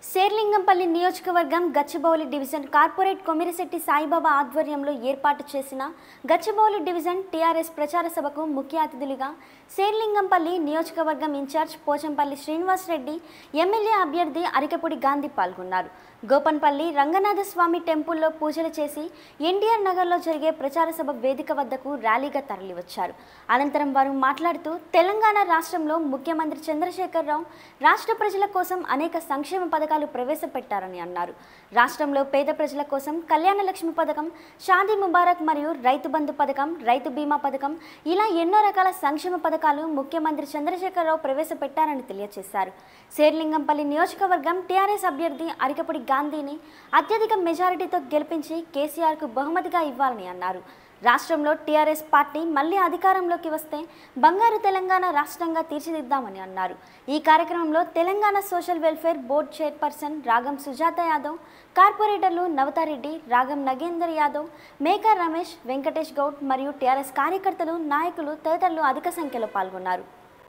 శేర్లింగంపల్లి నియోజకవర్గం Gachibowli division corporate Komirisetty Saibaba ఆధ్వర్యంలో ఏర్పాటు చేసిన గచ్చిబౌలి డివిజన్ టీఆర్ఎస్ ప్రచార సభకు ముఖ్య అతిథులుగా శేర్లింగంపల్లి నియోజకవర్గం ఇన్ఛార్జ్ పోచంపల్లి శ్రీనివాస్ రెడ్డి ఎమ్మెల్యే అభ్యర్థి అరికపూడి గాంధీ పాల్గొన్నారు గోపన్పల్లి రంగనాథ స్వామి టెంపుల్లో పూజలు చేసి ఎన్టీఆర్ నగర్లో జరిగే ప్రచార సభ వేదిక వద్దకు ర్యాలీగా తరలివచ్చారు అనంతరం వారు మాట్లాడుతూ తెలంగాణ రాష్ట్రంలో ముఖ్యమంత్రి చంద్రశేఖరరావు రాష్ట్ర ప్రజల కోసం అనేక సంక్షేమ పథకాలు ప్రవేశపెట్టారని అన్నారు రాష్ట్రంలో పేద ప్రజల కోసం కళ్యాణ లక్ష్మి పథకం షాదీ ముబారక్ మరియు రైతు బంధు పథకం రైతు బీమా పథకం ఇలా ఎన్నో రకాల సంక్షేమ పథకాలు ముఖ్యమంత్రి చంద్రశేఖరరావు ప్రవేశపెట్టారని తెలియజేశారు శేర్లింగంపల్లి నియోజకవర్గం టీఆర్ఎస్ అభ్యర్థి అరికపూడి గాంధీని అత్యధిక మెజారిటీతో గెలిపించి కేసీఆర్కు బహుమతిగా ఇవ్వాలని అన్నారు రాష్ట్రంలో టీఆర్ఎస్ పార్టీ మళ్ళీ అధికారంలోకి వస్తే బంగారు తెలంగాణ రాష్ట్రంగా తీర్చిదిద్దామని అన్నారు ఈ కార్యక్రమంలో Telangana social welfare board chairperson Ragam Sujatha Yadav కార్పొరేటర్లు నవతారెడ్డి రాగం నగేందర్ యాదవ్ మేకర్ రమేష్ వెంకటేష్ గౌడ్ మరియు టీఆర్ఎస్ కార్యకర్తలు నాయకులు తదితరులు అధిక సంఖ్యలో పాల్గొన్నారు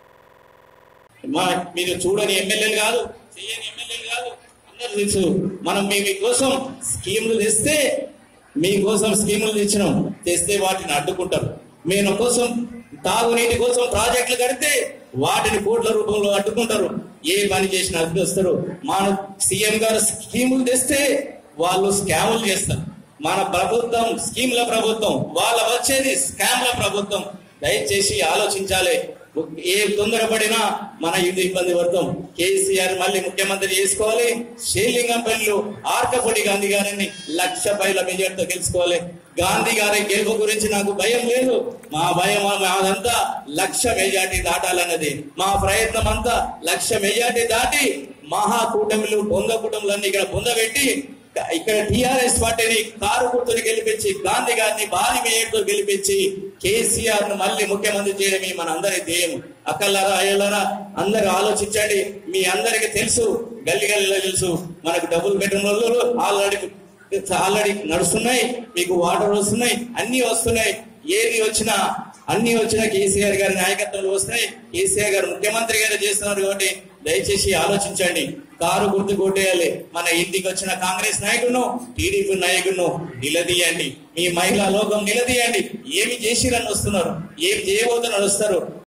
మా మీరు చూడని ఎమ్మెల్యేలు కాదు చేయని ఎమ్మెల్యేలు కాదు అందరూ తెలుసు మనం మీ మీకోసం స్కీములు తెస్తే మీకోసం స్కీములు తెచ్చినాం తెస్తే వాటిని అడ్డుకుంటారు మేము కోసం తాగునీటి కోసం ప్రాజెక్టులు కడితే వాటిని కోట్ల రూపంలో అడ్డుకుంటారు ఏ పని చేసినా అడ్డుకొస్తారు మన సీఎం గారు స్కీములు తెస్తే వాళ్ళు స్కాములు చేస్తారు మన ప్రభుత్వం స్కీమ్ల ప్రభుత్వం వాళ్ళ వచ్చేది స్కామ్ల ప్రభుత్వం దయచేసి ఆలోచించాలి ఏ తొందరపడినా మన ఇది ఇబ్బంది పడతాం కేసీఆర్ మళ్ళీ ముఖ్యమంత్రి చేసుకోవాలి శ్రీలింగంపల్లిలో ఆర్కపొడి గాంధీ గారిని లక్ష పైల మెజార్టీతో గెలుచుకోవాలి గాంధీ గారి గెలుపు గురించి నాకు భయం లేదు మా భయం మాదంతా లక్ష మెజార్టీ దాటాలన్నది మా ప్రయత్నం అంతా లక్ష మెజార్టీ దాటి మహా కూటమిలు బొంద కూటములన్నీ ఇక్కడ పొందబెట్టి ఇక్కడ టిఆర్ఎస్ పార్టీని కారు గుర్తుని గెలిపించి గాంధీ గారిని భారీ మేయర్తో గెలిపించి కేసీఆర్ ను మళ్ళీ ముఖ్యమంత్రి చేయడమే మన అందరి ధ్యేయం అక్కలారా అయ్యలారా అందరూ ఆలోచించండి మీ అందరికి తెలుసు గల్లి గల్లీలో తెలుసు మనకు డబుల్ బెడ్రూమ్ ఆల్రెడీ ఆల్రెడీ నడుస్తున్నాయి మీకు వాటర్ వస్తున్నాయి అన్ని వస్తున్నాయి ఏది వచ్చినా అన్ని వచ్చినా కేసీఆర్ గారి నాయకత్వంలో వస్తున్నాయి కేసీఆర్ గారు ముఖ్యమంత్రి గారు చేస్తున్నారు కాబట్టి దయచేసి ఆలోచించండి కారు గుర్తు కొట్టేయాలి మన ఇంటికి వచ్చిన కాంగ్రెస్ నాయకులను టీడీపీ నాయకులను నిలదీయండి మీ మహిళా లోకం నిలదీయండి ఏమి చేసిరని వస్తున్నారు ఏమి చేయబోతున్నారు వస్తారు